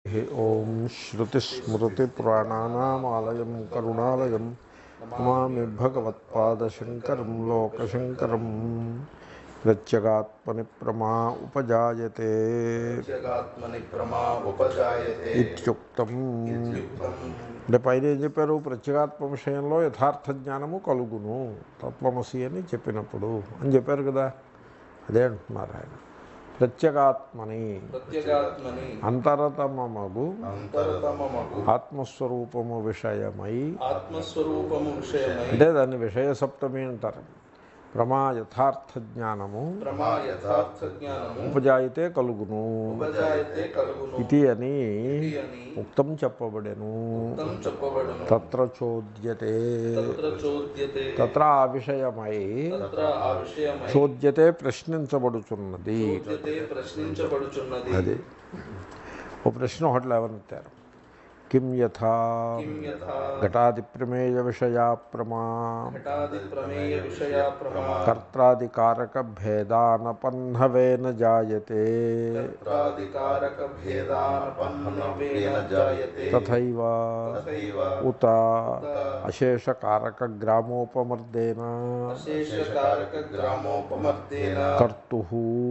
ఓం శ్రుతిస్మృతిపురాణానామాలయం కరుణాలయం నమామి భగవత్పాదశంకరం లోకశంకరం ప్రత్యగాత్మని ప్రమా ఉపజాయతే జగాత్మని ప్రమా ఉపజాయతే ఇత్యుక్తం ఇత్యుక్తం. అంటే పైన ఏం చెప్పారు ప్రత్యేగాత్మ విషయంలో యథార్థ జ్ఞానము కలుగును తత్వమసి అని చెప్పినప్పుడు అని చెప్పారు కదా అదే అంటున్నారు ఆయన ప్రత్యేగాత్మని ప్రత్యేగాత్మని అంతరతమగు అంతరతమమగు ఆత్మస్వరూపము విషయమై ఆత్మస్వరూపము విషయమై అంటే దాన్ని విషయ సప్తమి అంటారు ప్రమా యథార్థ జ్ఞానము ప్రమా యథార్థ జ్ఞానము ఉపజాయితే కలుగును ఉపజాయతే కలుగును ఇది అని ఇది అని ఉక్తం చెప్పబడెను ఉక్తం చెప్పబడును తత్ర చోద్యతే తత్ర చోద్యతే తత్ర ఆ విషయమై తత్ర ఆ విషయమై చోద్యతే ప్రశ్నించబడుచున్నది చోద్యతే ప్రశ్నించబడుచున్నది అది ఓ ప్రశ్న ఒకటి లేవనెత్తారు కిం యథా కిం యథా ఘటాది ప్రమేయ విషయా ప్రమా ఘటాది ప్రమేయ విషయ ప్రమా కర్తాదికారక భేదానపన్నవేన జాయతే ప్రాదికారక భేదానపన్నవేన జాయతే తథైవ తథైవ ఉత అశేషకారక గ్రామోపమర్దేన అశేషకారక గ్రామోపమర్దేన కర్తు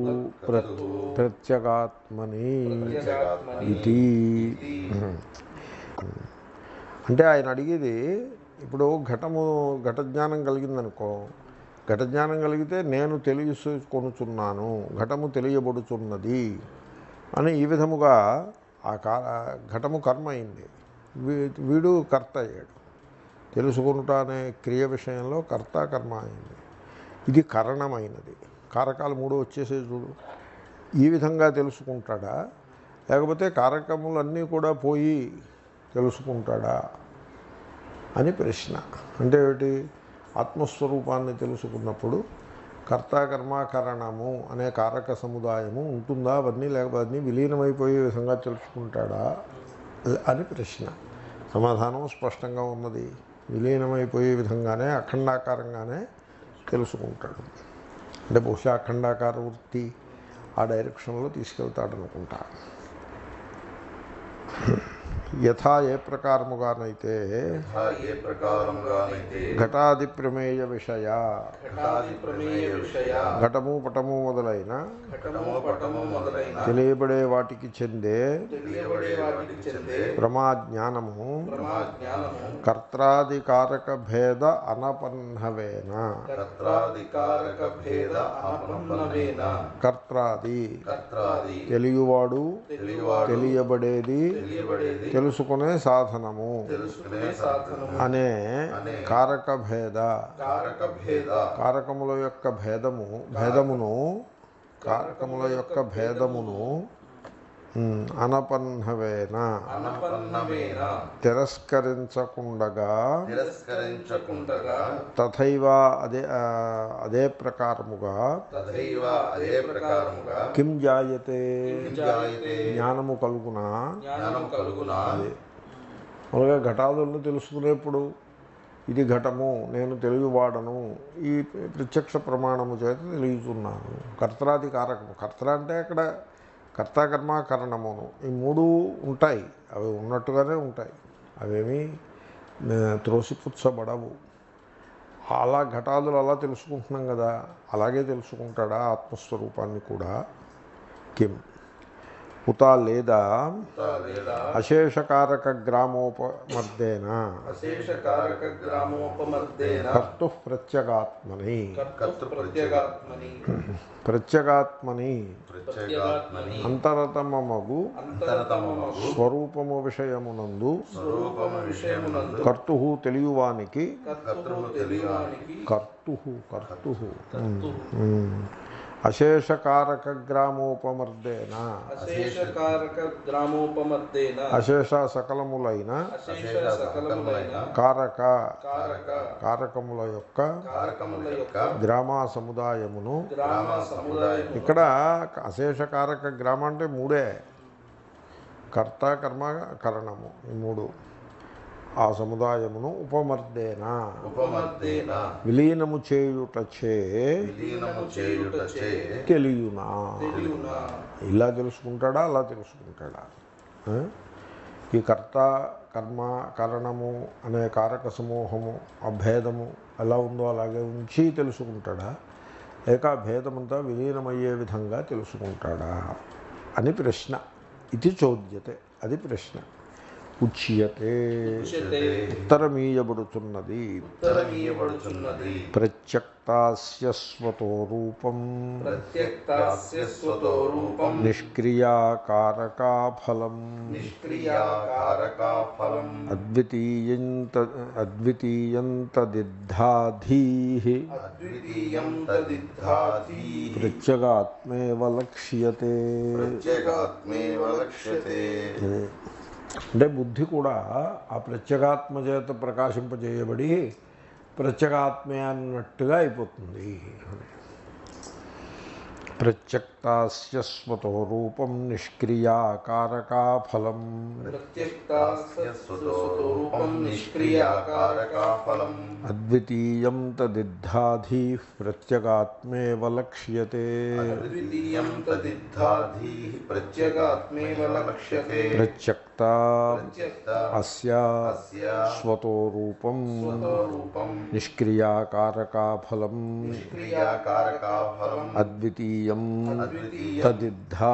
ప్రత్యగాత్మని ప్రత్యేగాత్మని ఇది అంటే ఆయన అడిగేది ఇప్పుడు ఘటము ఘట జ్ఞానం కలిగిందనుకో ఘట జ్ఞానం కలిగితే నేను తెలుసుకొనుచున్నాను ఘటము తెలియబడుచున్నది అని ఈ విధముగా ఆ కా ఘటము కర్మ అయింది వీ- వీడు కర్త అయ్యాడు తెలుసుకుంటా అనే క్రియ విషయంలో కర్త కర్మ అయింది ఇది కరణమైనది కారకాలు మూడు వచ్చేసే చూడు ఈ విధంగా తెలుసుకుంటాడా లేకపోతే కారకములన్నీ కూడా పోయి తెలుసుకుంటాడా అని ప్రశ్న అంటే ఏమిటి ఆత్మస్వరూపాన్ని తెలుసుకున్నప్పుడు కర్తాకర్మ కరణము అనే కారక సముదాయము ఉంటుందా అవన్నీ లేకపోతే అన్నీ విలీనమైపోయే విధంగా తెలుసుకుంటాడా అని ప్రశ్న సమాధానం స్పష్టంగా ఉన్నది విలీనమైపోయే విధంగానే అఖండాకారంగానే తెలుసుకుంటాడు అంటే బహుశా అఖండాకార వృత్తి ఆ డైరెక్షన్లో తీసుకెళ్తాడనుకుంటా యథా ఏ ప్రకారముగానైతే యథా ఏ ప్రకారముగానైతే ఘటాది ప్రమేయ విషయ ఘటాది ప్రమేయ విషయ ఘటము పటము మొదలైన ఘటము పటము మొదలైన తెలియబడే వాటికి చెందే తెలియబడే వాటికి చెందే ప్రమాజ్ఞానము ప్రమా జ్ఞానము కర్త్రాదికారక భేద అనపన్నవేన కర్త్రాధికారక భేద అనపన్నవేన కర్త్రాది కర్త్రాది తెలియవాడు తెలియవాడు తెలియబడేది తెలియబడేది తెలుసుకునే సాధనము తెలుసుకునే సాధనము అనే కారక భేద కారక భేద కారకముల యొక్క భేదము భేదమును కారకముల యొక్క భేదమును ఉమ్, అనపన్నవేన అనపన్నవేన తిరస్కరించకుండగా తిరస్కరించకుండగా తథైవ అదే ఆ, అదే ప్రకారముగా తథైవ అదే ప్రకారముగా కిం జాయతే జాయతే జ్ఞానము కలుగునా జ్ఞానం కలుగునా అలాగే ఘటాదులను తెలుసుకునేప్పుడు ఇది ఘటము నేను తెలియవాడను ఈ ప్రత్యక్ష ప్రమాణము చేత తెలియచున్నాను కర్తరాది కారకము కర్త అంటే అక్కడ కర్తాకర్మ కరణమును ఈ మూడు ఉంటాయి అవి ఉన్నట్టుగానే ఉంటాయి అవేమీ ఆ, త్రోసిపుచ్చబడవు అలా ఘటాదులు అలా తెలుసుకుంటున్నాం కదా అలాగే తెలుసుకుంటాడా ఆత్మస్వరూపాన్ని కూడా కిం ఉత లేదా లేదా అశేషకారక గ్రామోపమర్దేన అశేషకారక గ్రామోపమర్దేన కర్తు ప్రత్యగాత్మని కర్తృ ప్రత్యేగాత్మని ప్రత్యగాత్మని ప్రత్యేగాత్మని అంతరతమమగు అంతరతమగు స్వరూపము విషయమునందు స్వరూపము విషయమునందు కర్తు తెలియువానికి కర్తృ తెలియడానికి కర్తు కర్తు అశేషకారక గ్రామోపమర్దేన అశేషకారక గ్రామోపమర్దేన అశేష సకలములైన అశేష సకలములైన కారక కారక కారకముల యొక్క కారకముల యొక్క గ్రామ సముదాయమును గ్రామ సముదాయం ఇక్కడ అశేషకారక గ్రామం అంటే మూడే కర్త కర్మ కరణము ఈ మూడు ఆ సముదాయమును ఉపమర్దేన ఉపమర్దేన విలీనము చేయుటచే విలీనము చేయుటచే తెలియునా తెలియునా ఇలా తెలుసుకుంటాడా అలా తెలుసుకుంటాడా ఆ? ఈ కర్త కర్మ కారణము అనే కారక సమూహము ఆ భేదము ఎలా ఉందో అలాగే ఉంచి తెలుసుకుంటాడా లేక ఆ భేదమంతా విలీనమయ్యే విధంగా తెలుసుకుంటాడా అని ప్రశ్న ఇది చోద్యతే అది ప్రశ్న ఉచ్యతే ఉచ్యతే ఉత్తరమీయబడుతున్నది ఉత్తరమీయబడుచున్నది ప్రత్యక్తాస్య స్వతో రూపం ప్రత్యక్తాస్య స్వతో రూపం నిష్క్రియాకారకాఫలం నిష్క్రియాకారకా ఫలం అద్వితీయంత అద్వితీయంతదిద్ధాధీ అద్వితీయం తదిద్ధాధీ ప్రత్యగాత్మేవ లక్ష్యతే ప్రత్యేగాత్మేవ లక్ష్యతే అంటే బుద్ధి కూడా ఆ ప్రత్యేగాత్మ చేత ప్రకాశింపజేయబడి ప్రత్యేగాత్మే అన్నట్టుగా అయిపోతుంది ప్రత్యక్తాస్య స్వతో రూపం నిష్క్రియాకారకా ఫలం ప్రత్యక్తాస్య స్వతో రూపం నిష్క్రియాకారక ఫలం అద్వితీయం తదిద్ధాధీ ప్రత్యేగాత్మేవ లక్ష్యతే అద్వితీయం తదిద్ధాధీ ప్రత్యేగాత్మేవ లక్ష్యతే ప్రత్యక్త ప్రత్యక్త అస్య అస్య స్వతో రూపం స్వతో రూపం నిష్క్రియాకారకా ఫలం క్రియాకారకా ఫలం అద్వితీయం అద్వితీయం తదిద్ధా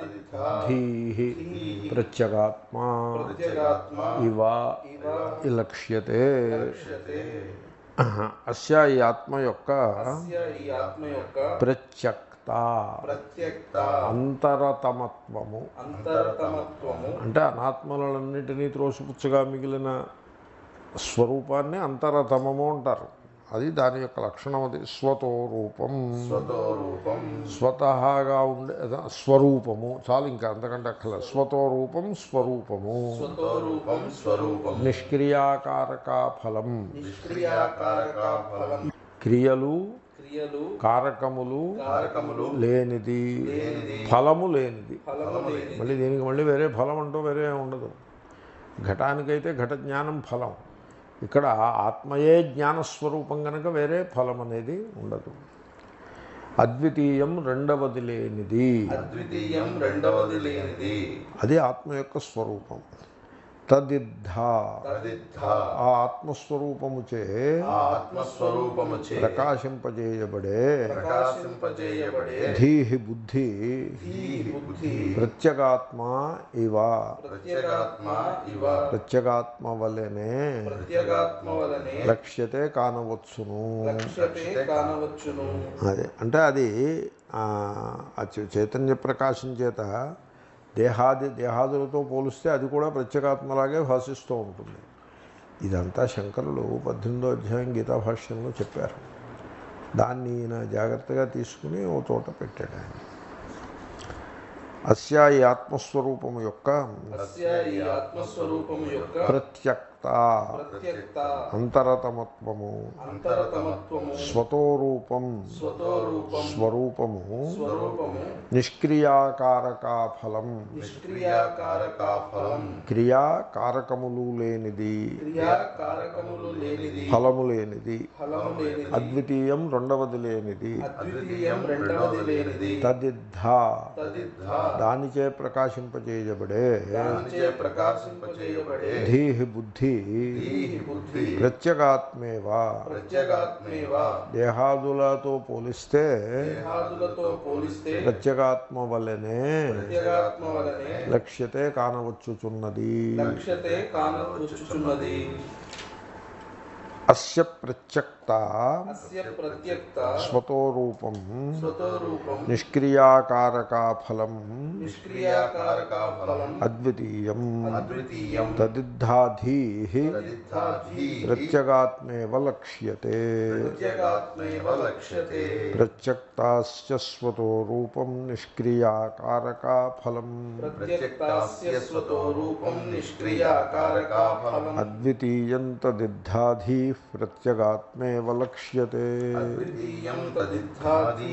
ధీ ప్రత్యేగాత్మా ప్రత్యేగాత్మ ఇవ ఇలక్ష్యతే లక్ష్యతే అస్య ఈ ఆత్మ యొక్క అస్య ఈ ఆత్మ యొక్క ప్రత్యక్త ప్రత్యక్త అంతరతమత్వము అంతరతమత్వము అంటే అనాత్మలన్నింటినీ త్రోసిపుచ్చగా మిగిలిన స్వరూపాన్ని అంతరతమము అంటారు అది దాని యొక్క లక్షణం అది స్వతో రూపం స్వతో రూపం స్వతహాగా ఉండే అదే స్వరూపము చాలు ఇంకా అంతకంటే అక్కల స్వతో రూపం స్వరూపము స్వతో రూపం స్వరూపం నిష్క్రియాకారక ఫలం నిష్క్రియాకారకా ఫలం క్రియలు క్రియలు కారకములు కారకములు లేనిది ఫలము లేనిది ఫలము లేని మళ్ళీ దీనికి మళ్ళీ వేరే ఫలం అంటూ వేరే ఏం ఉండదు ఘటానికైతే ఘట జ్ఞానం ఫలం ఇక్కడ ఆత్మయే జ్ఞానస్వరూపం కనుక వేరే ఫలం అనేది ఉండదు అద్వితీయం రెండవది లేనిది అద్వితీయం రెండవది లేనిది అది ఆత్మ యొక్క స్వరూపం తదిద్ధ తదిద్ధ ఆ ఆత్మస్వరూపముచే ఆ ఆత్మస్వరూపముచే ప్రకాశింపజేయబడే ప్రకాశింపజేయబడే ధీహి బుద్ధి బుద్ధి ప్రత్యేగాత్మ ఇవ ప్రత్యేగాత్మ ఇవ ప్రత్యేగాత్మ వల్లనే ప్రత్యేగాత్మ వలనే లక్ష్యతే కానవచ్చును లక్ష్యతే కానవచ్చును అదే అంటే అది ఆ, ఆ చై- చైతన్య ప్రకాశం చేత దేహాది దేహాదులతో పోలిస్తే అది కూడా ప్రత్యేగాత్మలాగే భాషిస్తూ ఉంటుంది ఇదంతా శంకరులు పద్దెనిమిదో అధ్యాయం గీతా భాష్యంలో చెప్పారు దాన్ని ఈయన జాగ్రత్తగా తీసుకుని ఓ చోట పెట్టాడు ఆయన అస్యా ఈ ఆత్మస్వరూపము యొక్క అస్య ఈ ఆత్మస్వరూపము యొక్క ప్రత్యక్త ప్రత్యక్త అంతరతమత్వము అంతరతమత్వము స్వతో రూపం స్వతో రూపం స్వరూపము స్వరూపము నిష్క్రియాకారకా ఫలం నిష్క్రియాకారకా ఫలం క్రియా కారకములు లేనిది క్రియా కారకములు లేనిది ఫలము లేనిది ఫలము లేనిది అద్వితీయం రెండవది లేనిది అద్వితీయం రెండవది లేనిది తదిద్ధ తదిద్ధ దానిచే ప్రకాశింపజేయబడే దానిచే ప్రకాశింపజేయబడే ధీహి బుద్ధి ఈ బుద్ధి ప్రత్యేగాత్మేవ ప్రత్యేగాత్మేవ దేహాదులతో పోలిస్తే దేహాదులతో పోలిస్తే ప్రత్యేగాత్మ వల్లనే ప్రత్యేగాత్మ వలనే లక్ష్యతే కానవచ్చుచున్నది లక్ష్యతే కానవచ్చుచున్నది అస్య ప్రత్యక్త అస్య ప్రత్యక్త స్వతో రూపం స్వతో రూపం నిష్క్రియాకారకా ఫలం నిష్క్రియాకారక ఫలం అద్వితీయం అద్వితీయం తదిద్ధాధీ తదిద్ధాధీ ప్రత్యేగాత్మేవ లక్ష్యతే ప్రత్యేగాత్మైవ లక్ష్యతే ప్రత్యక్తాస్య స్వతో రూపం నిష్క్రియాకారకా ఫలం ప్రత్యక్తాస్య స్వతో రూపం నిష్క్రియాకారక ఫలం అద్వితీయం తదిద్ధాధీ ప్రత్యేగాత్మేవ లక్ష్యతే అద్వితీయం తదిద్ధాధీ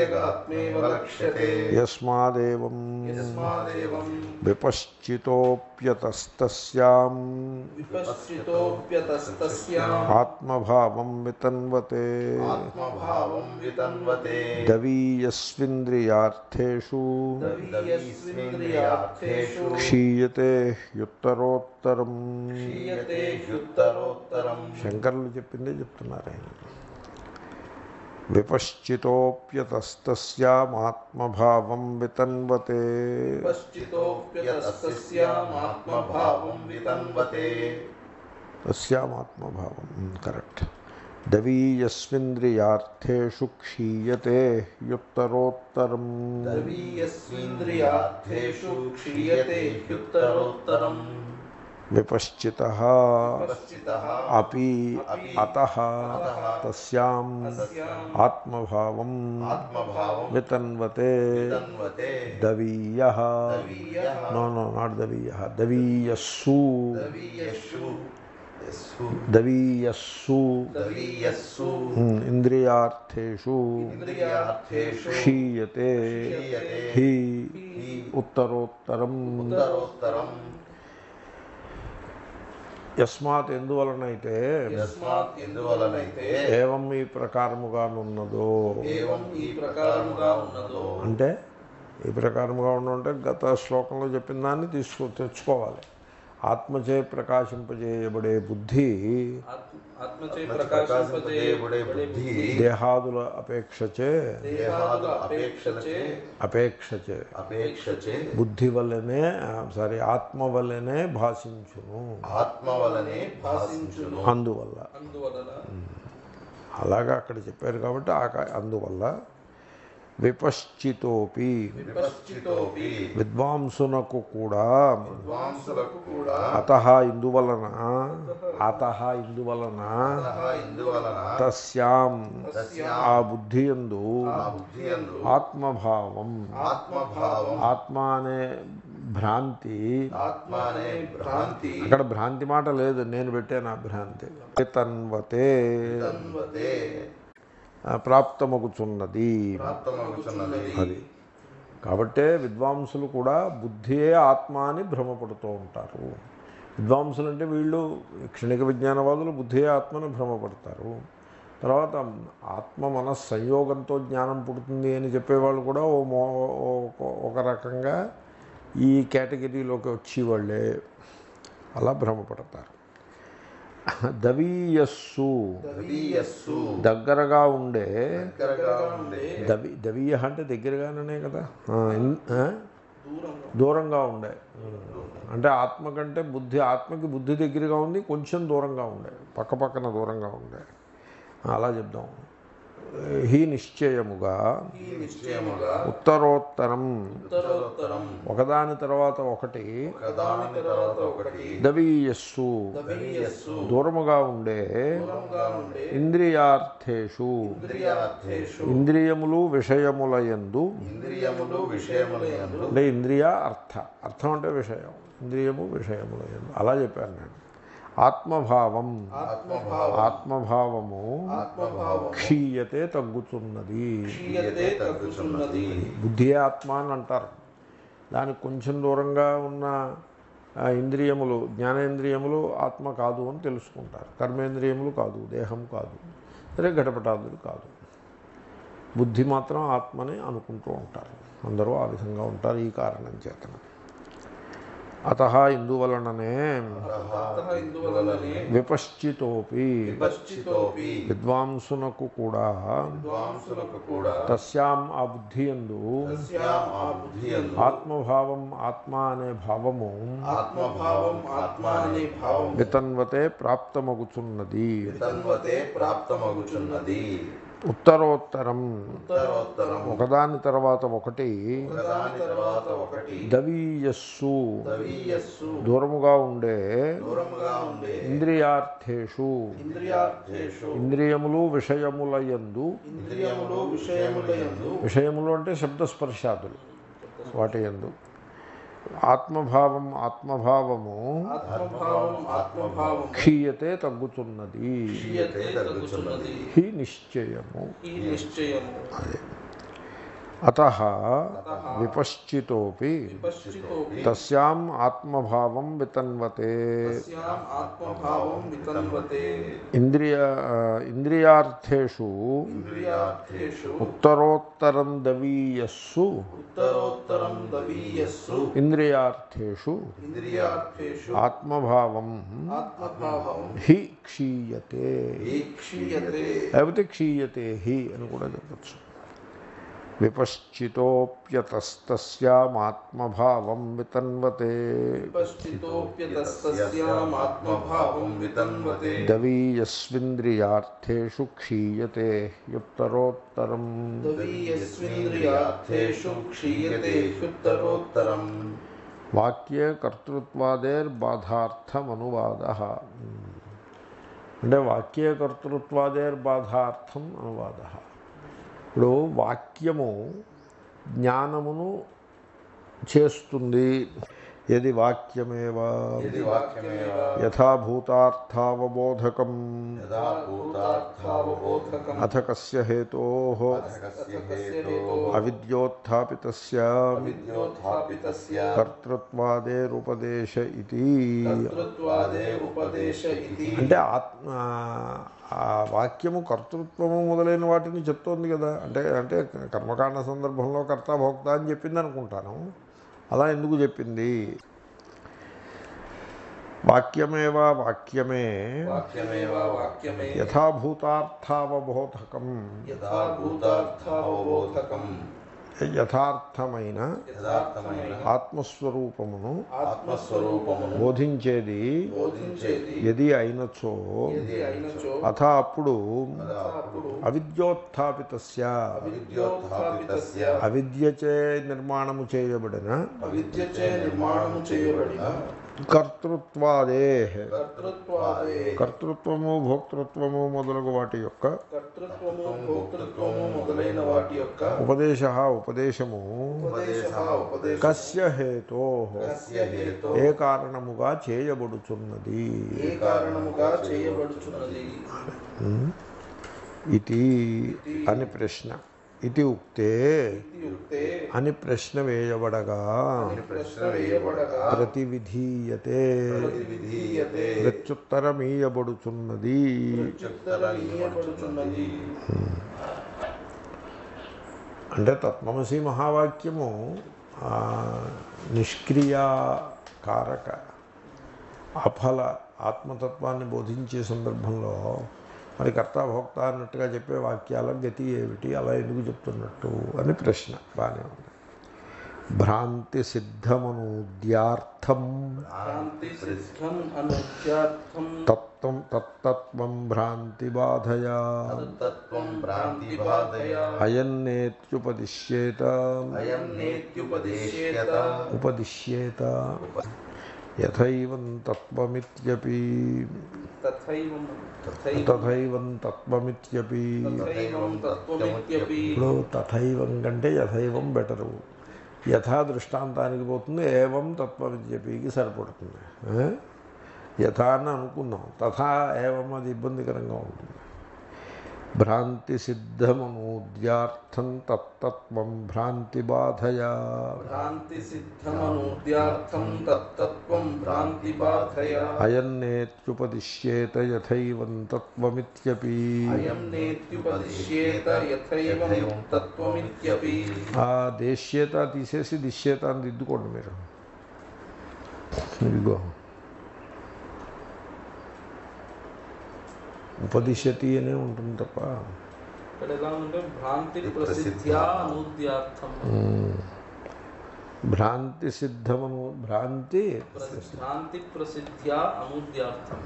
ప్రత్యేగాత్మేవ లక్ష్యతే యస్మాదేవం యస్మాదేవం విపశ్చితోప్యర్థ విపశ్చితోప్యతస్తస్యాం విపశ్చితోప్యతస్తస్యాం ఆత్మభావం వితన్వతే ఆత్మభావం వితన్వతే దవీయస్వింద్రియార్థేషు దవీయస్వింద్రియార్థేషు క్షీయతే హ్యుత్తరోత్తరం క్షీయతే హ్యుత్తరోత్తరం శంకరులు చెప్పిందే చెప్తున్నారు ఆయన విపశ్చితోప్యతస్తస్యామాత్మభావం వితన్వతే విపశ్చితోప్యతస్తస్యాం ఆత్మభావం వితన్వతే తస్యామాత్మభావం కరెక్ట్ దవీయస్వింద్రియార్థేషు క్షీయతే హ్యుత్తరోత్తరం దవీయస్వింద్రియార్థేషు క్షీయతే హ్యుత్తరోత్తరం విపశ్చిత విపశ్చితః అపి అత తస్యాం ఆత్మభావం ఆత్మభావం వితన్వతే వితన్వతే దవీయ దవీయః నో నో నాట్ దవీయ దవీయస్సు దవీయస్సు యస్సు దవీయస్సు దవీయస్సు ఉమ్, ఇంద్రియార్థేషు ఇంద్రియార్థేషు క్షీయతే క్షీయతే హి హి ఉత్తరోత్తరం ఉత్తరోత్తరం యస్మాత్ ఎందువలనైతే యస్మాత్ ఎందువలనైతే ఏవం ఈ ప్రకారముగానున్నదో ఏవం ఈ ప్రకారముగా ఉన్నదో అంటే ఈ ప్రకారముగా ఉండంటే గత శ్లోకంలో చెప్పిన దాన్ని తీసుకో తెచ్చుకోవాలి ఆత్మచే ప్రకాశింపజేయబడే బుద్ధి ఆత్మ- ఆత్మచే ప్రకాశింపజేయబడే బుద్ధి దేహాదుల అపేక్షచే దేహాదుల అపేక్షచే అపేక్షచే అపేక్షచే బుద్ధి వల్లనే సారీ ఆత్మ వల్లనే భాషించును ఆత్మ వలనే భాషించును అందువల్ల అందువలన అలాగా అక్కడ చెప్పారు కాబట్టి ఆ కా- అందువల్ల విపశ్చితోపి విపశ్చితోపి విద్వాంసునకు కూడా విద్వాంసులకు కూడా అత ఇందువలన అత ఇందువలన సహ ఇందువలన తస్యాం తస్యాం ఆ బుద్ధి ఎందు ఆ బుద్ధియందు ఆత్మభావం ఆత్మభావం ఆత్మ అనే భ్రాంతి ఆత్మ అనే భ్రాంతి అక్కడ భ్రాంతి మాట లేదు నేను పెట్టాను ఆ భ్రాంతి తన్వతే తన్వతే ఆ, ప్రాప్తమగుచున్నది ప్రాప్తమగుచున్నది అది కాబట్టే విద్వాంసులు కూడా బుద్ధియే ఆత్మ అని భ్రమపడుతూ ఉంటారు విద్వాంసులు అంటే వీళ్ళు క్షణిక విజ్ఞానవాదులు బుద్ధియే ఆత్మని భ్రమపడతారు తర్వాత ఆత్మ మన సంయోగంతో జ్ఞానం పుడుతుంది అని చెప్పేవాళ్ళు కూడా ఓ మో ఓ- ఒక రకంగా ఈ కేటగిరీలోకి వచ్చేవాళ్ళే అలా భ్రమపడతారు దవీయస్సు దవీయస్సు దగ్గరగా ఉండే దగ్గరగా ఉండే దవి దవీయ అంటే దగ్గరగానే కదా ఆ, ఇన్- ఆ? దూరంగా దూరంగా ఉండే అంటే ఆత్మ కంటే బుద్ధి ఆత్మకి బుద్ధి దగ్గరగా ఉంది కొంచెం దూరంగా ఉండే పక్క పక్కన దూరంగా ఉండే అలా చెప్దాం హీ నిశ్చయముగా ఈ నిశ్చయముగా ఉత్తరోత్తరం ఉత్తరోత్తరం ఒకదాని తర్వాత ఒకటి ఒకదాని తర్వాత ఒకటి దవీయస్సు దవీయస్సు దూరముగా ఉండే దూరంగా ఉండే ఇంద్రియార్థేషు ఇంద్రియార్థేషు ఇంద్రియములు విషయములయందు ఇంద్రియములు విషయములందు అంటే ఇంద్రియ అర్థ అర్థం అంటే విషయం ఇంద్రియము విషయములయందు అలా చెప్పాను నేను ఆత్మభావం ఆత్మభావం ఆత్మభావము ఆత్మభావం క్షీయతే తగ్గుతున్నది క్షీయతే తగ్గుతున్నది బుద్ధియే ఆత్మ అని అంటారు దానికి కొంచెం దూరంగా ఉన్న ఆ, ఇంద్రియములు జ్ఞానేంద్రియములు ఆత్మ కాదు అని తెలుసుకుంటారు కర్మేంద్రియములు కాదు దేహం కాదు సరే ఘటపటాదులు కాదు బుద్ధి మాత్రం ఆత్మని అనుకుంటూ ఉంటారు అందరూ ఆ విధంగా ఉంటారు ఈ కారణం చేతన అత ఇందువలననే అతః ఇందువలననే విపశ్చితోపి విపశ్చితోపి విద్వాంసునకు కూడా విద్వాంసులకు కూడా తస్యాం ఆ బుద్ధి ఎందు తస్యాం ఆ బుద్ధియందు ఆత్మభావం ఆత్మ అనే భావము ఆత్మభావం ఆత్మ అనే భావం వితన్వతే ప్రాప్తమగుచున్నది తన్వతే ప్రాప్తమగుచున్నది ఉత్తరోత్తరం ఉత్తరోత్తరం ఒకదాని తర్వాత ఒకటి ఒకదాని తర్వాత ఒకటి దవీయస్సు దవీయస్సు దూరముగా ఉండే దూరముగా ఉండే ఇంద్రియార్థేషు ఇంద్రియార్థేషు ఇంద్రియములు విషయములయందు ఇంద్రియములు విషయములయందు విషయములు అంటే శబ్దస్పర్శాదులు వాటి యందు ఆత్మభావం ఆత్మభావము ఆత్మభావం ఆత్మభావం క్షీయతే తగ్గుతున్నది క్షీయతే తగ్గుతున్నది హి నిశ్చయము ఈ నిశ్చయము అత విపశ్చితోపి విపశ్చితోపి తస్యాం ఆత్మభావం వితన్వతే తస్యాం ఆత్మభావం వితన్వతే ఇంద్రియ ఇంద్రియార్థేషు ఇంద్రియార్థేషు ఉత్తరోత్తరం దవీయస్సు ఉత్తరోత్తరం దవీయస్సు ఇంద్రియార్థేషు ఇంద్రియార్థేషు ఆత్మభావం ఆత్మభావం హి క్షీయతే ఈక్షీయతే లేకపోతే క్షీయతే హి అని కూడా చెప్పచ్చు విపశ్చితోప్యతస్తస్యామాత్మభావం వితన్వతే విపశ్చితోప్యతస్యాం ఆత్మభావం వితన్వతే దవీయస్వింద్రియార్థేషు క్షీయతే యుత్తరోత్తరం దవీయస్వింద్రియార్థేషు క్షీయతే ఉత్తరోత్తరం వాక్యే కర్తృత్వాదేర్బాధార్థమనువాద అంటే వాక్యే కర్తృత్వాదేర్బాధార్థం అనువాద ఇప్పుడు వాక్యము జ్ఞానమును చేస్తుంది యది వాక్యమేవా ఇది వాక్యమేవ యథాభూతార్థావబోధకం యదా భూతార్థావబోధకం అథ కస్య హేతో అథకస్య హేతోః అవిద్యోత్థాపితస్య విద్యోత్థాపితస్య కర్తృత్వాదేరుపదేశ ఇది కర్తృత్వాదే ఉపదేశ ఇది అంటే ఆత్మ ఆ వాక్యము కర్తృత్వము మొదలైన వాటిని చెప్తోంది కదా అంటే అంటే కర్మకాండ సందర్భంలో కర్త భోక్త అని చెప్పింది అనుకుంటాను అలా ఎందుకు చెప్పింది వాక్యమేవా వాక్యమే వాక్యమేవ వాక్యమే యథాభూతార్థావబోధకం యథా భూతార్థావబోధకం యథార్థమైన యథార్థమైన ఆత్మస్వరూపమును ఆత్మస్వరూపమును బోధించేది బోధించేది ఎది అయినచో ఇది అయినచో అథ అప్పుడు అప్పుడు అవిద్యోత్థాపితస్య విద్యోత్థాపితస్య అవిద్యచే నిర్మాణము చేయబడిన అవిద్యచే నిర్మాణము చేయబడిన కర్తృత్వాదే కర్తృత్వాదే కర్తృత్వము భోక్తృత్వము మొదలగు వాటి యొక్క కర్తృత్వము భోక్తృత్వము మొదలైన వాటి యొక్క ఉపదేశ ఉపదేశము ఉపదేశ ఉపదేశ కస్య హేతో కస్య హేతో ఏ కారణముగా చేయబడుచున్నది ఏ కారణముగా చేయబడుచున్నది ఇది అని ప్రశ్న ఇది ఉక్తే ఇది యుక్తే అని ప్రశ్న వేయబడగా ప్రశ్న వేయబడగా ప్రతివిధీయతే విధీయతే ప్రత్యుత్తరమీయబడుచున్నది ప్రత్యుత్తరీయబడుచున్నది అంటే తత్వమసి మహావాక్యము ఆ, నిష్క్రియాకారక అఫల ఆత్మతత్వాన్ని బోధించే సందర్భంలో మరి కర్త భోక్త అన్నట్టుగా చెప్పే వాక్యాల గతి ఏమిటి అలా ఎందుకు చెప్తున్నట్టు అని ప్రశ్న బాగానే ఉంది భ్రాంతి సిద్ధమనూద్యార్థం శాంతి సిద్ధం అనుజ్ఞార్థం తత్వం తత్తత్వం భ్రాంతి బాధయా తత్వం భ్రాంతి బాధయ అయన్నేత్యుపదిశ్యేత అయం నేత్యుపదేశ్యత ఉపదిశ్యేత యథైవం తత్వమిత్యపి తథైవం తథైవం తథైవం తత్వమిత్యపి తథైవం తత్వమిత్యపి ఇప్పుడు తథైవం కంటే యథైవం బెటరు యథా దృష్టాంతానికి పోతుంది ఏవం తత్వమిత్యపికి సరిపడుతుంది ఆ? యథా అని అనుకుందాం తథా ఏవం అది ఇబ్బందికరంగా ఉంటుంది భ్రాంతి సిద్ధమనూద్యార్థం తత్తత్వం భ్రాంతి బాధయా భ్రాంతి సిద్ధమనూద్యార్థం తత్తత్వం భ్రాంతి బాధయా అయన్నేత్యుపదిశ్యేత యథైవం తత్వమిత్యపి అయం నేత్యుపదిశ్యేత యథైవం తత్వమిత్యపి ఆ దేశ్యేత తీసేసి దిశ్యేత అని దిద్దుకోండి మీరు ఇదిగో ఉపదిశతి అనే ఉంటుంది తప్ప ఇక్కడ ఎలా ఉంటే భ్రాంతి ప్రసిద్ధ్యా అనూద్యార్థం భ్రాంతి సిద్ధమను భ్రాంతి భ్రాంతి ప్రసిద్ధ్యా అనూద్యార్థం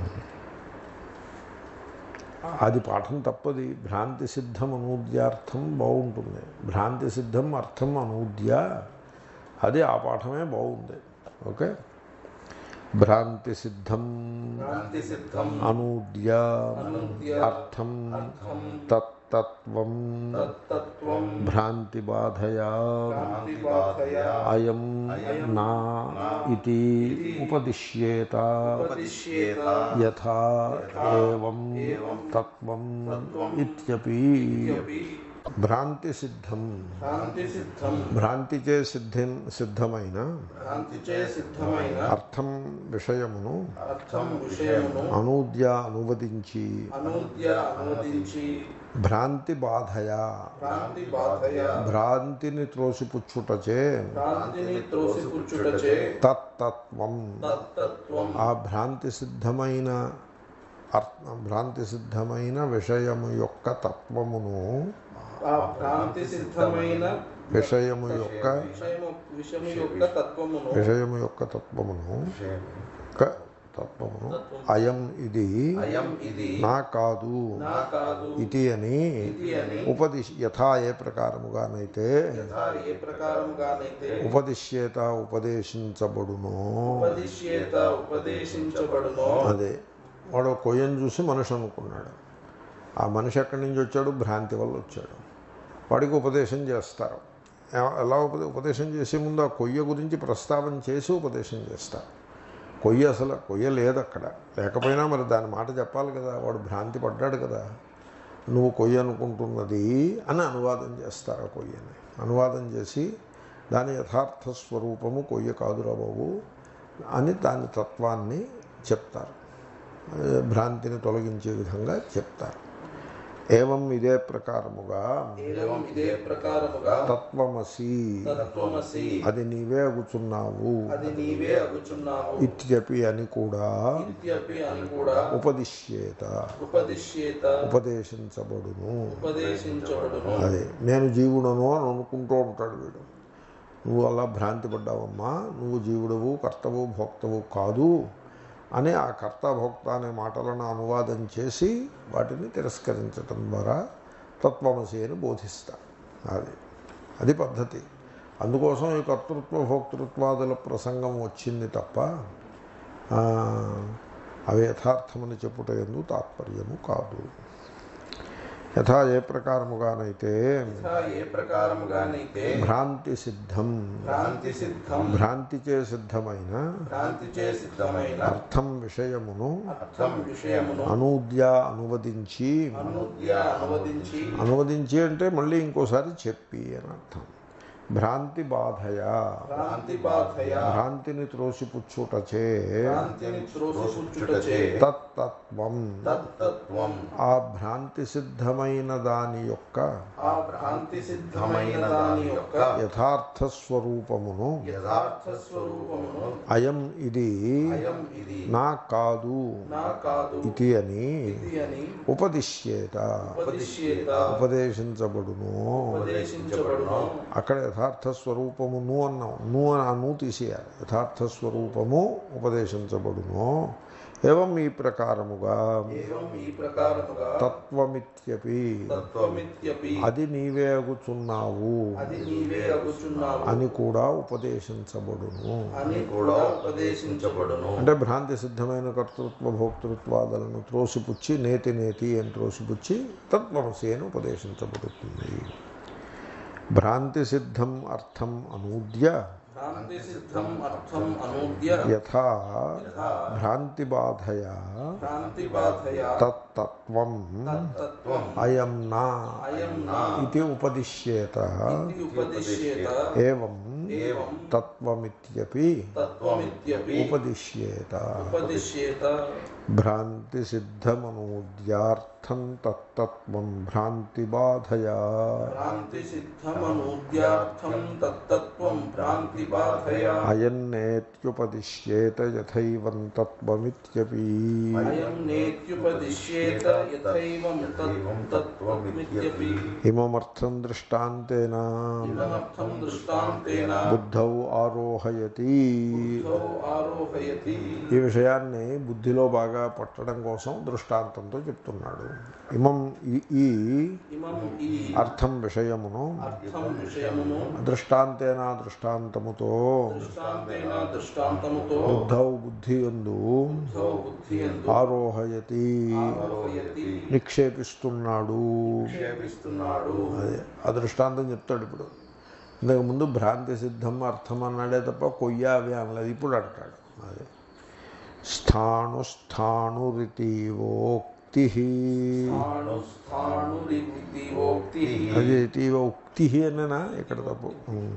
అది పాఠం తప్పది భ్రాంతి సిద్ధం అనూద్యార్థం బాగుంటుంది భ్రాంతి సిద్ధం అర్థం అనూద్య అది ఆ పాఠమే బాగుంది ఓకే భ్రాంతి సిద్ధం భ్రాంతి సిద్ధం అనూద్య అర్థం తత్తత్వం తత్వం భ్రాంతి బాధయా భ్రాంతి బాధయా అయం నా ఇది ఉపదిశ్యేత ఉపదిశ్యేత యథా ఏవం తత్వం ఇత్యపి ఇత్యపి భ్రాంతి సిద్ధం భ్రాంతి సిద్ధం భ్రాంతిచే సిద్ధం సిద్ధమైన భ్రాంతిచే సిద్ధమైన అర్థం విషయమును అర్థం విషయమును అనూద్య అనువదించి అనూద్య అనువదించి భ్రాంతి బాధయా భ్రాంతి బాధయ భ్రాంతిని త్రోసిపుచ్చుటచే భ్రాంతిని త్రోసిపుచ్చుటచే తత్తత్వం తత్తత్వం ఆ భ్రాంతి సిద్ధమైన అర్థ భ్రాంతి సిద్ధమైన విషయము యొక్క తత్వమును ఆ భ్రాంతి సిద్ధమైన విషయము యొక్క విషయము విషయము యొక్క తత్వమును విషయము యొక్క తత్వమును యొక్క తత్వమును అయం ఇది అయం ఇది నా కాదు నా కాదు ఇది అని ఇది అని ఉపదిశ్ యథా ఏ ప్రకారముగానైతే యథా ఏ ప్రకారంగానైతే ఉపదిశ్యేత ఉపదేశించబడును ఉపదిశ్యేత ఉపదేశించబడునో అదే వాడు కొయ్యను చూసి మనిషి అనుకున్నాడు ఆ మనిషి ఎక్కడి నుంచి వచ్చాడు భ్రాంతి వల్ల వచ్చాడు వాడికి ఉపదేశం చేస్తారు ఎ- ఎలా ఉపదే ఉపదేశం చేసే ముందు ఆ కొయ్య గురించి ప్రస్తావన చేసి ఉపదేశం చేస్తారు కొయ్య అసలు కొయ్య లేదు అక్కడ లేకపోయినా మరి దాని మాట చెప్పాలి కదా వాడు భ్రాంతి పడ్డాడు కదా నువ్వు కొయ్య అనుకుంటున్నది అని అనువాదం చేస్తారు ఆ కొయ్యని అనువాదం చేసి దాని యథార్థ స్వరూపము కొయ్య కాదురా బాబు అని దాని తత్వాన్ని చెప్తారు ఏ, భ్రాంతిని తొలగించే విధంగా చెప్తారు ఏవం ఇదే ప్రకారముగా ఏవం ఇదే ప్రకారముగా తత్వమసి తత్వమసి అది నీవే అగుచున్నావు అది నీవే అగుచున్నావు ఇత్యపి అని కూడా ఇత్యపి అని కూడా ఉపదిశ్యేత ఉపదిశ్యేత ఉపదేశించబడును ఉపదేశించబడును అదే నేను జీవుడను అని అనుకుంటూ ఉంటాడు వీడు నువ్వు అలా భ్రాంతి పడ్డావమ్మా నువ్వు జీవుడవు కర్తవు భోక్తవు కాదు అని ఆ కర్త భోక్త అనే మాటలను అనువాదం చేసి వాటిని తిరస్కరించటం ద్వారా తత్వమసి అని బోధిస్తా అది అది పద్ధతి అందుకోసం ఈ కర్తృత్వ భోక్తృత్వాదుల ప్రసంగం వచ్చింది తప్ప ఆ, అవి యథార్థమని చెప్పుట ఎందు తాత్పర్యము కాదు యథా ఏ ప్రకారముగానైతే యథా ఏ ప్రకారముగానైతే భ్రాంతి సిద్ధం భ్రాంతి సిద్ధం భ్రాంతిచే సిద్ధమైన భ్రాంతిచే సిద్ధమైన అర్థం విషయమును అర్థం విషయమును అనూద్య అనువదించి అనుద్య అనువదించి అనువదించి అంటే మళ్ళీ ఇంకోసారి చెప్పి అని అర్థం భ్రాంతి బాధయా భ్రాంతి బాధయ భ్రాంతిని త్రోసిపుచ్చుటచే భ్రాంతిని త్రోసిపుచ్చుటచే తత్తత్వం తత్తత్వం ఆ భ్రాంతి సిద్ధమైన దాని యొక్క ఆ భ్రాంతి సిద్ధమైన దాని యొక్క యథార్థ స్వరూపమును యథార్థ స్వరూపమును అయం ఇది అయం ఇది నా కాదు నా కాదు ఇది అని ఇది అని ఉపదిశ్యేత ఉపదిశ్యేత ఉపదేశించబడును ఉపదేశించబడును అక్కడ యథార్థ స్వరూపము ను అన్నాం ను అని ఆ ను తీసేయాలి యథార్థ స్వరూపము ఉపదేశించబడును ఏవం ఈ ప్రకారముగా ఏవం ఈ ప్రకారముగా తత్వమిత్యపి తత్వమిత్యపి అది నీవే అగుచున్నావు అది నీవే అగుచున్నావు అని కూడా ఉపదేశించబడును అని కూడా ఉపదేశించబడును అంటే భ్రాంతి సిద్ధమైన కర్తృత్వ భోక్తృత్వాదులను త్రోసిపుచ్చి నేతి నేతి అని త్రోసిపుచ్చి తత్వమసి అని ఉపదేశించబడుతుంది భ్రాంతి సిద్ధం అర్థం అనూద్య భ్రాంతి సిద్ధం అర్థం అనూద్య యథా భ్రాంతి బాధయా భ్రాంతి బాధయా తత్తత్వం తత్వం అయం నా అయం నా ఇది ఉపదిశ్యేత ఇది ఉపదిశ్యేత ఏవం ఏవం తత్వమిత్యపి తత్వమిత్యపి ఉపదిశ్యేత ఉపదిశ్యేత భ్రాంతి సిద్ధమనూద్యార్థం తత్తత్వం భ్రాంతి బాధయా భ్రాంతి సిద్ధమనూద్యార్థం తత్తత్వం భ్రాంతి బాధయా అయన్నేత్యుపదిశ్యేత యథైవం తత్వమిత్యపి అయం నేత్యుపదిశ్యేత యథైవం తత్- తత్వమిత్యపి ఇమమర్థం దృష్టాంతేన ఇదమర్థం దృష్టాంతేన బుద్ధౌ ఆరోహయతి బుద్ధౌ ఆరోహయతి ఈ విషయాన్ని బుద్ధిలో బాగా పట్టడం కోసం దృష్టాంతంతో చెప్తున్నాడు ఇమం ఈ- ఈ ఇమం ఈ అర్థం విషయమును అర్థం విషయమును దృష్టాంతేన దృష్టాంతముతో దృష్టాంతేన దృష్టాంతముతో బుద్ధౌ బుద్ధి ఎందు బుద్ధౌ బుద్ధియందు ఆరోహయతి ఆరోహయతి నిక్షేపిస్తున్నాడు నిక్షేపిస్తున్నాడు అదే ఆ దృష్టాంతం చెప్తాడు ఇప్పుడు ఇంతకు ముందు భ్రాంతి సిద్ధం అర్థం అన్నాడే తప్ప కొయ్య అవి అనలేదు ఇప్పుడు అంటాడు అదే స్థాణు స్థాణురితీవోక్త ఉక్తి స్థాణు స్థాణురితి వోక్తి అది ఇటీవ ఉక్తి అనేనా ఇక్కడ తప్పు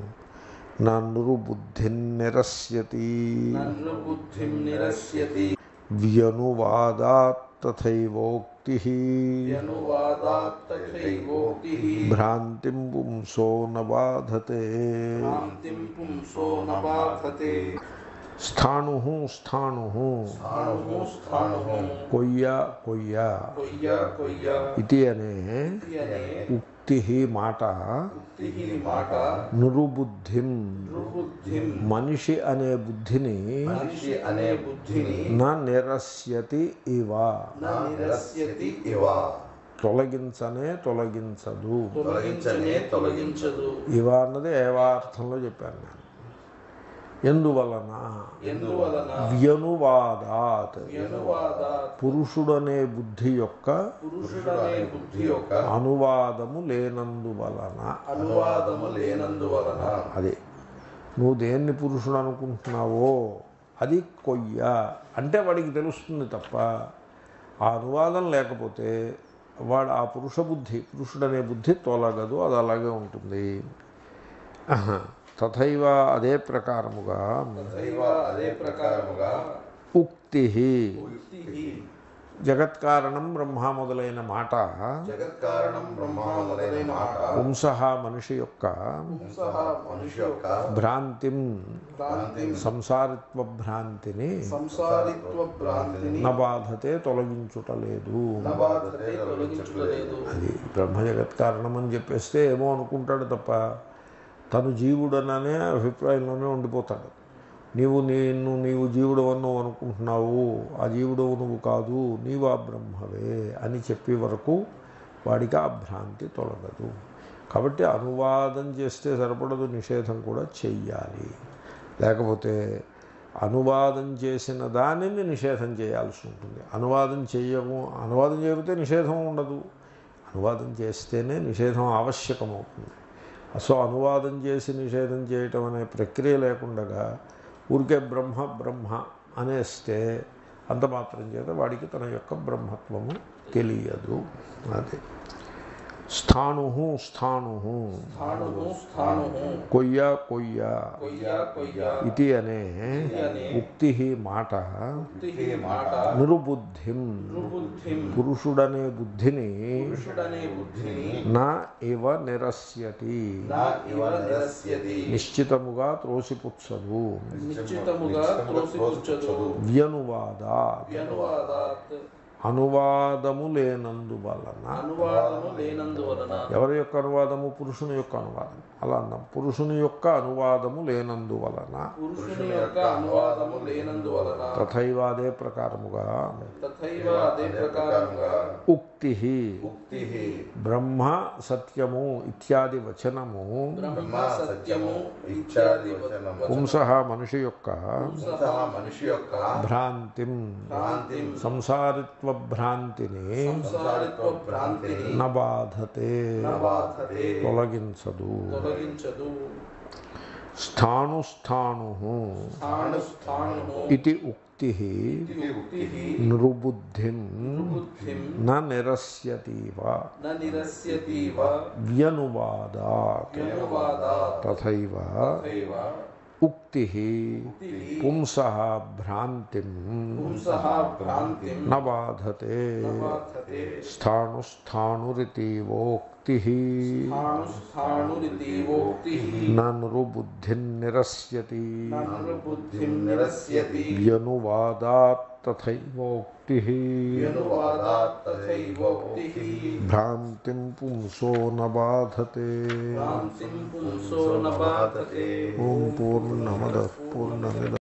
నన్ను బుద్ధి నిరస్యతి నన్ను బుద్ధిం నిరస్యతి వ్యనువాదాత్ తథైవోక్తి యనువాదాత్ తథైవోక్తి భ్రాంతిం పుంసో న బాధతే భ్రాంతిం పుంసో న బాధతే స్థాణు స్థాణు స్థాణుః స్థాణుః కొయ్య కొయ్య కొయ్య కొయ్య ఇది అనే ఇది అనే ఉక్తి మాట ఉక్తి మాట నురుబుద్ధిం దుర్బుద్ధిం మనిషి అనే బుద్ధిని మనిషి అనే బుద్ధిని నా నిరస్యతి ఇవ న నిరస్యతి ఇవ తొలగించనే తొలగించదు తొలగించనే తొలగించదు ఇవ అన్నది ఏవార్థంలో చెప్పాను నేను ఎందువలన ఎందువలన వ్యనువాదాత్ యనువాదాత్ పురుషుడనే బుద్ధి యొక్క పురుషుడనే బుద్ధి యొక్క అనువాదము లేనందువలన అనువాదము లేనందువలన అది నువ్వు దేన్ని పురుషుడు అనుకుంటున్నావో అది కొయ్య అంటే వాడికి తెలుస్తుంది తప్ప ఆ అనువాదం లేకపోతే వాడు ఆ పురుష బుద్ధి పురుషుడనే బుద్ధి తొలగదు అది అలాగే ఉంటుంది ఆహా. తథైవ అదే ప్రకారముగా దైవ అదే ప్రకారముగా ఉక్తి ఉక్తి జగత్కారణం బ్రహ్మ మొదలైన మాట జగత్కారణం బ్రహ్మ మొదలైన మాట పుంస మనిషి యొక్క పుంసః మనిషి యొక్క భ్రాంతిం భ్రాంతి సంసారిత్వ భ్రాంతిని సంసారిత్వ భ్రాంతిని నబాధతే తొలగించుటలేదు నబాధతే తొలగించుటలేదు అది బ్రహ్మ జగత్ కారణం అని చెప్పేస్తే ఏమో అనుకుంటాడు తప్ప తను జీవుడననే అభిప్రాయంలోనే ఉండిపోతాడు నీవు నిన్ను నీవు జీవుడు నువ్వు అనుకుంటున్నావు ఆ జీవుడు నువ్వు కాదు నీవు ఆ బ్రహ్మవే అని చెప్పే వరకు వాడికి ఆ భ్రాంతి తొలగదు కాబట్టి అనువాదం చేస్తే సరిపడదు నిషేధం కూడా చెయ్యాలి లేకపోతే అనువాదం చేసిన దానిని నిషేధం చేయాల్సి ఉంటుంది అనువాదం చేయము అనువాదం చేయకపోతే నిషేధం ఉండదు అనువాదం చేస్తేనే నిషేధం ఆవశ్యకమవుతుంది సో అనువాదం చేసి నిషేధం చేయటం అనే ప్రక్రియ లేకుండా ఊరికే బ్రహ్మ బ్రహ్మ అనేస్తే అంత మాత్రం చేత వాడికి తన యొక్క బ్రహ్మత్వము తెలియదు అది స్థాణు స్థాణు స్థాణుః స్థాణుః కొయ్య కొయ్య కొయ్య కొయ్య ఇది అనే ఉక్తి మాట ఉక్తి మాట నిరుబుద్ధిం దుర్బుద్ధిం పురుషుడనే బుద్ధిని పురుషుడనే బుద్ధిని నా ఇవ నిరస్యతి నా ఇవ నిరస్యతి నిశ్చితముగా త్రోసిపుచ్చదు నిశ్చితముగా త్రోసిపుచ్చదు వ్యనువాదా వ్యనువాదాత్ అనువాదము లేనందువలన అనువాదము లేనందువలన ఎవరి యొక్క అనువాదము పురుషుని యొక్క అనువాదం అలా అన్నాం పురుషుని యొక్క అనువాదము లేనందువలన పురుషుని యొక్క అనువాదము లేనందువలన తథైవ అదే ప్రకారముగా తథైవ అదే ప్రకారంగా ఉక్తి ఉక్తి బ్రహ్మ సత్యము ఇత్యాది వచనము బ్రహ్మ సత్యము ఇత్యాది వచనము పుంస మనిషి యొక్క పుంసః మనిషి యొక్క భ్రాంతిం భ్రాంతిం సంసారిత్వ భ్రాంతిని సంసారిత్వ భ్రాంతిని నబాధతే నబాధతే తొలగించదు తొలగించదు స్థాణు స్థాణు స్థాణు స్థాణు ఇది ఉక్తి ఇది ఉక్తి నృబుద్ధిం బుద్ధిం న నిరస్యతీవ న నిరస్యతీవ వ్యనువాదాత్ వ్యనువాదాత్ తథైవ తథైవ ఉక్తి పుంస భ్రాంతిం పుంసః భ్రాంతిం న బాధతే నబాధతే స్థాణు స్థాణురితీవోక్తి స్థాణు స్థాణురితీవోక్తి న నృబుద్ధిం నిరస్యతి బుద్ధిం నిరస్యతి వ్యనువాదాత్ తథైవోక్తి వ్యనువాదాత్ తథైవోక్తి భ్రాంతిం పుంసో న బాధతే భ్రాంతిం పుంసో న బాధతే ఓం పూర్ణమద పూర్ణమిద